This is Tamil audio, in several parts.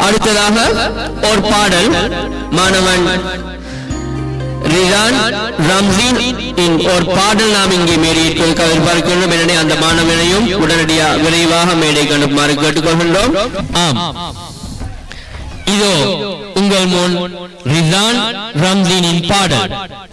அடுத்ததாக ஒரு பாடல் மாணவன் ரிதான் ரம்ஜீன் இன் ஒரு பாடல் நாம் இங்கே மேடையில் கொடுக்க எதிர்பார்க்கின்றோம் எனவே அந்த மாணவனையும் உடனடியாக விரைவாக மேடை கண்டுமாறு கேட்டுக்கொள்கின்றோம் ஆம் இதோ உங்கள் முன் ரிதான் ரம்ஜீனின் பாடல்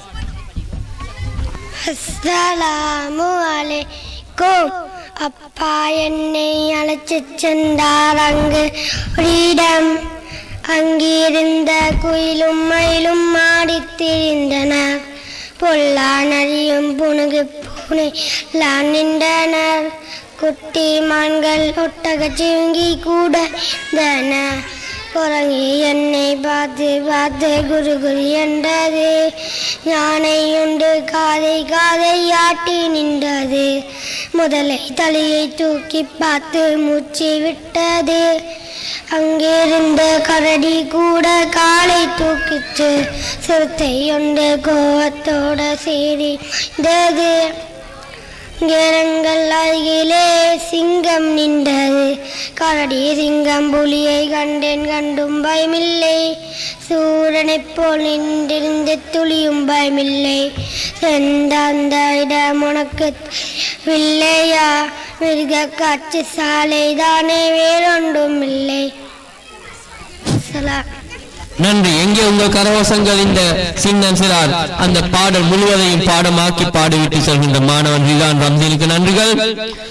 அஸ்ஸலாமு அலைக்கும் அப்பா என்னை அழைச்சிச் சென்றார் அங்கு ஒரு இடம் அங்கிருந்த குயிலும் மயிலும் ஆடித் திரிந்தன பொல்லா நரியும் புனுகு பூனை எல்லாம் நின்றனர் குட்டி மான்கள் ஒட்டக சிங்கி கூட இருந்தன குரங்கி என்னை பார்த்து பார்த்து குரு குரு என்றது யானை உண்டு காதை காதை ஆட்டி நின்றது முதலை தலையை தூக்கி பார்த்து மூச்சு விட்டது அங்கிருந்த கரடி கூட காலை தூக்கிச்சு சிறுத்தை உண்டு கோவத்தோட சேரி இருந்தது கிரங்கள் அருகிலே சிங்கம் நின்றது கரடி சிங்கம் புலியை கண்டேன் கண்டும் பயமில்லை சூரனைப் போல் நின்றிருந்து துளியும் பயமில்லை சென்ற அந்த இடம் உனக்கு இல்லையா மிருக காட்சி சாலை தானே வேறொன்றும் இல்லை சலாம் நன்றி எங்கே உங்கள் கரவசங்கள் இந்த சின்னம் சிறார் அந்த பாடல் முழுவதையும் பாடமாக்கி பாடிவிட்டு செல்கின்ற மாணவன் ரிதான் ரம்ஜீனுக்கு நன்றிகள்